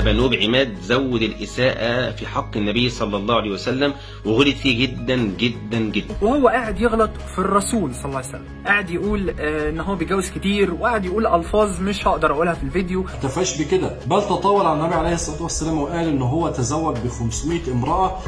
بنوب عماد زود الإساءة في حق النبي صلى الله عليه وسلم وغلط فيه جدا جدا جدا وهو قاعد يغلط في الرسول صلى الله عليه وسلم قاعد يقول آه، ان هو بيتجوز كتير وقاعد يقول الفاظ مش هقدر اقولها في الفيديو ما اكتفاش بكده بل تطاول على النبي عليه الصلاه والسلام وقال ان هو تزوج ب 500 امراه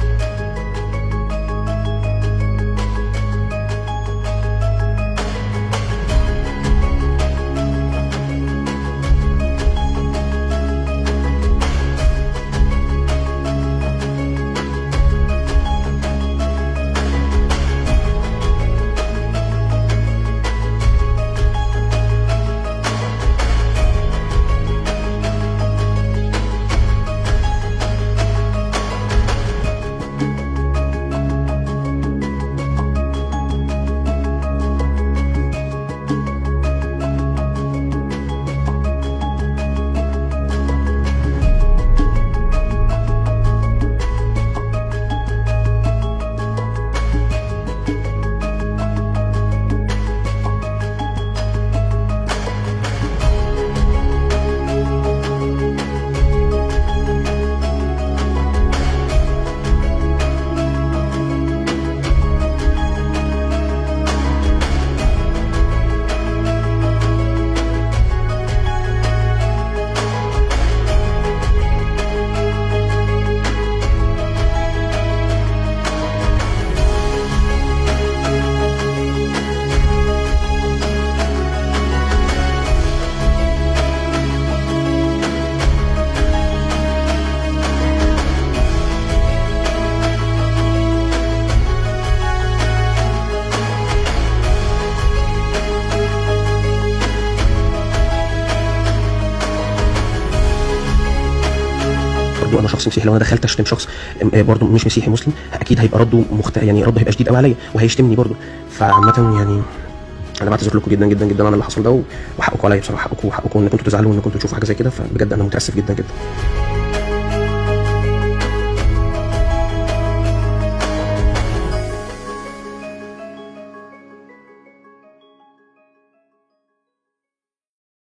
برضو انا شخص مسيحي لو انا دخلت اشتم شخص آه، برضو مش مسيحي مسلم اكيد هيبقى رده مخت... يعني رده هيبقى شديد قوي عليا وهيشتمني برضو فعامه يعني انا بعتذر لكم جدا جدا جدا عن اللي حصل ده وحقكم عليا بصراحه حقكم وحقكم ان كنتوا تزعلوا وان كنتوا تشوفوا حاجه زي كده فبجد انا متاسف جدا جدا